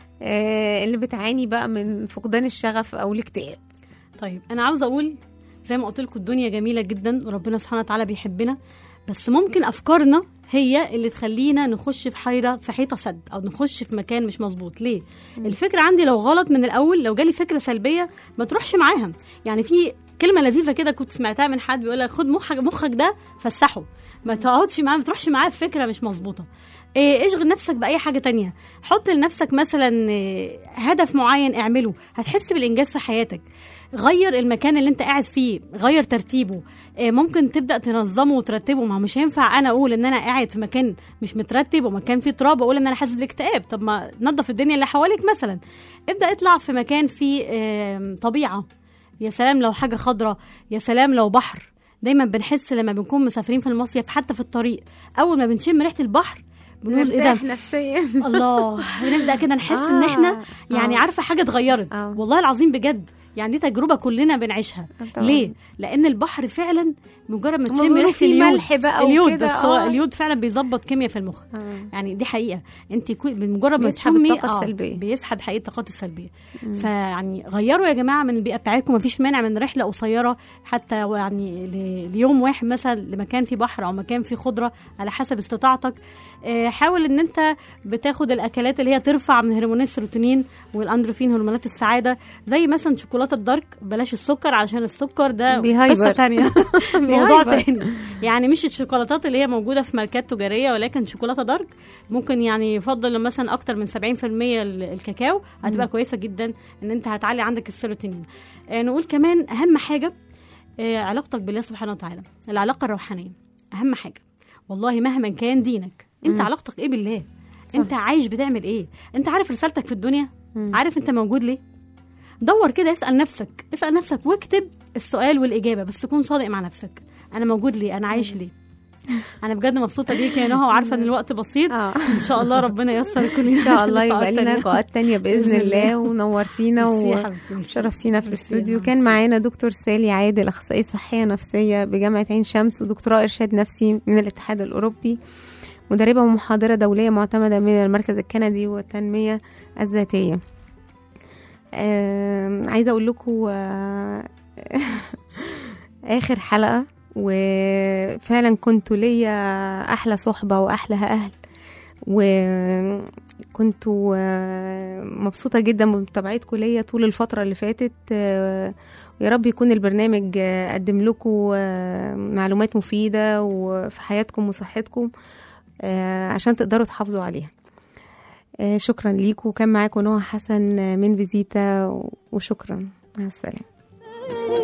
Speaker 2: آه، اللي بتعاني بقى من فقدان الشغف أو الاكتئاب
Speaker 5: طيب انا عاوزه اقول زي ما قلت لكم الدنيا جميله جدا وربنا سبحانه وتعالى بيحبنا بس ممكن افكارنا هي اللي تخلينا نخش في حيره في حيطه سد او نخش في مكان مش مظبوط ليه الفكره عندي لو غلط من الاول لو جالي فكره سلبيه ما تروحش معاها يعني في كلمه لذيذه كده كنت سمعتها من حد بيقول لك خد مخك مخك ده فسحه ما تقعدش معاه ما تروحش معاه في فكره مش مظبوطه إيه اشغل نفسك باي حاجه تانية حط لنفسك مثلا إيه، هدف معين اعمله هتحس بالانجاز في حياتك غير المكان اللي انت قاعد فيه غير ترتيبه إيه، ممكن تبدا تنظمه وترتبه ما هو مش هينفع انا اقول ان انا قاعد في مكان مش مترتب ومكان فيه تراب واقول ان انا حاسس بالاكتئاب طب ما نظف الدنيا اللي حواليك مثلا ابدا اطلع في مكان فيه آم، طبيعه يا سلام لو حاجه خضراء يا سلام لو بحر دايما بنحس لما بنكون مسافرين في المصيف حتى في الطريق اول ما بنشم ريحه البحر بنقول ايه ده
Speaker 2: نرتاح نفسيا
Speaker 5: الله بنبدا كده نحس ان
Speaker 2: آه،
Speaker 5: احنا يعني
Speaker 2: آه.
Speaker 5: عارفه حاجه اتغيرت
Speaker 2: آه.
Speaker 5: والله العظيم بجد يعني دي تجربه كلنا بنعيشها
Speaker 2: آه طبعاً.
Speaker 5: ليه لان البحر فعلا مجرد ما
Speaker 2: هما
Speaker 5: تشم
Speaker 2: بيقولوا
Speaker 5: ريحه
Speaker 2: فيه
Speaker 5: اليود
Speaker 2: ملح بقى
Speaker 5: اليود
Speaker 2: وكده،
Speaker 5: بس هو
Speaker 2: آه.
Speaker 5: اليود فعلا بيظبط كيمياء في المخ
Speaker 2: آه.
Speaker 5: يعني دي حقيقه انت كو- بمجرد ما
Speaker 2: بيسحب
Speaker 5: تشمي
Speaker 2: الطاقة السلبية.
Speaker 5: بيسحب حقيقه الطاقات السلبيه فيعني غيروا يا جماعه من البيئه بتاعتكم مفيش مانع من رحله قصيره حتى يعني ل- ليوم واحد مثلا لمكان فيه بحر او مكان فيه خضره على حسب استطاعتك آه، حاول ان انت بتاخد الاكلات اللي هي ترفع من هرمونات السيروتونين والاندروفين هرمونات السعاده زي مثلا شوكولاته الدارك بلاش السكر عشان السكر ده
Speaker 2: بيهايبر.
Speaker 5: قصه تانية موضوع
Speaker 2: بيهايبر.
Speaker 5: تاني يعني مش الشوكولاتات اللي هي موجوده في ماركات تجاريه ولكن شوكولاته دارك ممكن يعني يفضل مثلا اكتر من 70% ال- الكاكاو هتبقى كويسه جدا ان انت هتعلي عندك السيروتونين آه نقول كمان اهم حاجه آه علاقتك بالله سبحانه وتعالى العلاقه الروحانيه اهم حاجه والله مهما كان دينك انت علاقتك ايه بالله
Speaker 2: صح.
Speaker 5: انت عايش بتعمل ايه انت عارف رسالتك في الدنيا عارف انت موجود ليه دور كده اسال نفسك اسال نفسك واكتب السؤال والاجابه بس تكون صادق مع نفسك انا موجود ليه انا عايش ليه انا بجد مبسوطه بيك يا نهى وعارفه ان الوقت بسيط
Speaker 2: اه
Speaker 5: ان شاء الله ربنا ييسر كل
Speaker 2: ان شاء الله يبقى لنا لقاءات تانية باذن
Speaker 5: بإذن الله.
Speaker 2: الله ونورتينا
Speaker 5: ميرسي يا
Speaker 2: و...
Speaker 5: حبيبتي، ميرسي.
Speaker 2: شرفتينا في
Speaker 5: ميرسي يا
Speaker 2: الاستوديو
Speaker 5: نهى،
Speaker 2: كان
Speaker 5: ميرسي.
Speaker 2: معانا دكتور سالي عادل اخصائيه صحيه نفسيه بجامعه عين شمس ودكتوراه ارشاد نفسي من الاتحاد الاوروبي مدربه ومحاضره دوليه معتمده من المركز الكندي والتنميه الذاتيه آم، عايزه اقول لكم آه، اخر حلقه وفعلا كنتوا ليا احلى صحبه واحلى اهل وكنت مبسوطة جدا بمتابعتكم ليا طول الفترة اللي فاتت آه، ويا رب يكون البرنامج آه، قدم لكم آه، معلومات مفيدة وفي حياتكم وصحتكم آه، عشان تقدروا تحافظوا عليها آه، شكرا ليكم وكان معاكم نوع حسن من فيزيتا وشكرا مع السلامة